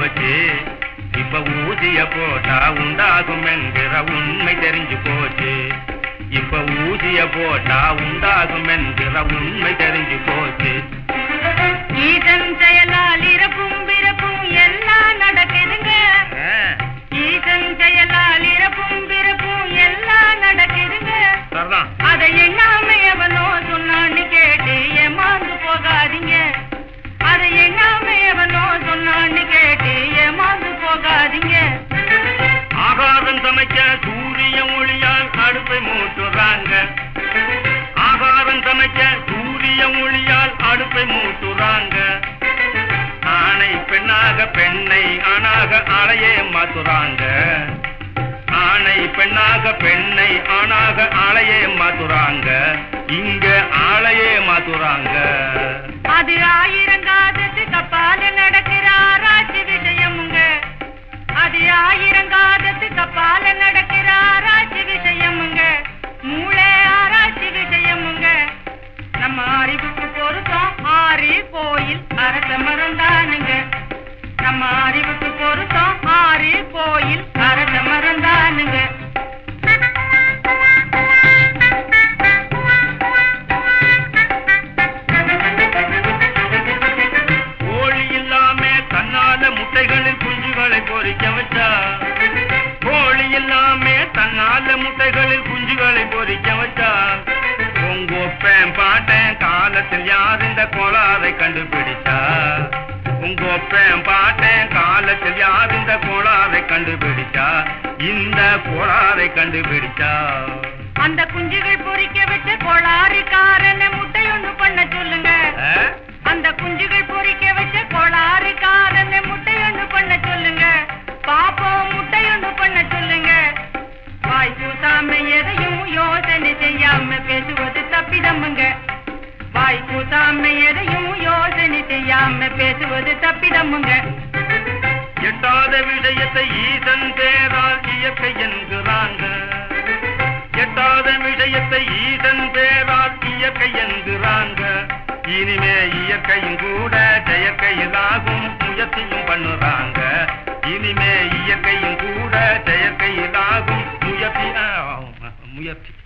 போச்சு இப்ப ஊதிய போட்டா உண்டாகும் என்கிற உண்மை தெரிஞ்சு போச்சு இப்ப ஊதிய போட்டா உண்டாகும் என்கிற உண்மை தெரிஞ்சு போச்சு ஈசன் செயலால் இறப்பும் பிறப்பும் எல்லாம் நடக்குதுங்க ஆ, ஈசன் செயலால் இறப்பும் பிறப்பும் எல்லாம் நடக்குதுங்க சரிதான் அதை எண்ணாம எவனோ சொன்னான்னு கேட்டு ஏமாந்து போகாதீங்க அதை எண்ணாம எவனோ சொன்னான்னு கேட்டு ஏமாந்து போகாதீங்க ஆகாரம் சமைக்க சூரிய ஒளியால் அடுப்பை மூட்டுறாங்க ஆகாரம் சமைக்க சூரிய ஒளியால் அடுப்பை மூட்டுறாங்க ஆணை பெண்ணாக பெண்ணை ஆணாக ஆளையே மாத்துறாங்க ஆணை பெண்ணாக பெண்ணை ஆணாக ஆளையே மாத்துறாங்க இங்க ஆளையே மாத்துறாங்க அது ஆயிரங்காதத்து கப்பால நடக்கிற ஆராய்ச்சி விஷயமுங்க அது ஆயிரங்காதத்து கப்பால நடக்கிற ஆராய்ச்சி விஷயமுங்க மூளை ஆராய்ச்சி விஷயமுங்க நம்ம அறிவுக்கு பொருத்தம் ஆறு கோயில் அரச மறந்தானுங்க நம்ம அறிவுக்கு பொருத்தம் ஆறு கோயில் அரச மறந்தானுங்க கோழி இல்லாம தன்னால முட்டைகளில் குஞ்சுகளை பொறிக்க வச்சா கோழி இல்லாம தன்னால முட்டைகளில் குஞ்சுகளை பொறிக்க வச்சா உங்கொப்பேன் பாட்டேன் காலத்தில் யார் இந்த கோளாறை கண்டுபிடிச்சா உங்கொப்பேன் பாட்டேன் காலத்தில் யார் இந்த கோளாறை கண்டுபிடிச்சா இந்த கோளாறை கண்டுபிடிச்சா அந்த குஞ்சுகள் பொறிக்க வச்ச கோளாறுக்காரன முட்டை ஒண்ணு பண்ண சொல்லுங்க ஆ? அந்த குஞ்சுகள் பொறிக்க வச்ச கோளாறுக்காரன முட்டை ஒண்ணு பண்ண சொல்லுங்க பாப்போம் முட்டை ஒண்ணு பண்ண சொல்லுங்க வாய் கூசாம எதையும் யோசனை செய்யாம பேசுவது தப்பிதமுங்க வாய் கூசாம எதையும் யோசனை செய்யாம பேசுவது தப்பிதமுங்க எட்டாத விஷயத்தை ஈசன் பேரால் இயற்கை என்கிறாங்க எட்டாத விஷயத்தை ஈசன் பேரால் இயற்கை என்கிறாங்க இனிமே இயற்கையும் கூட செயற்கையிலாகும் முயற்சியும் பண்ணுறாங்க இனிமே இயற்கையும் கூட செயற்கையிலாகும் முயற்சி ஆ, முயற்சி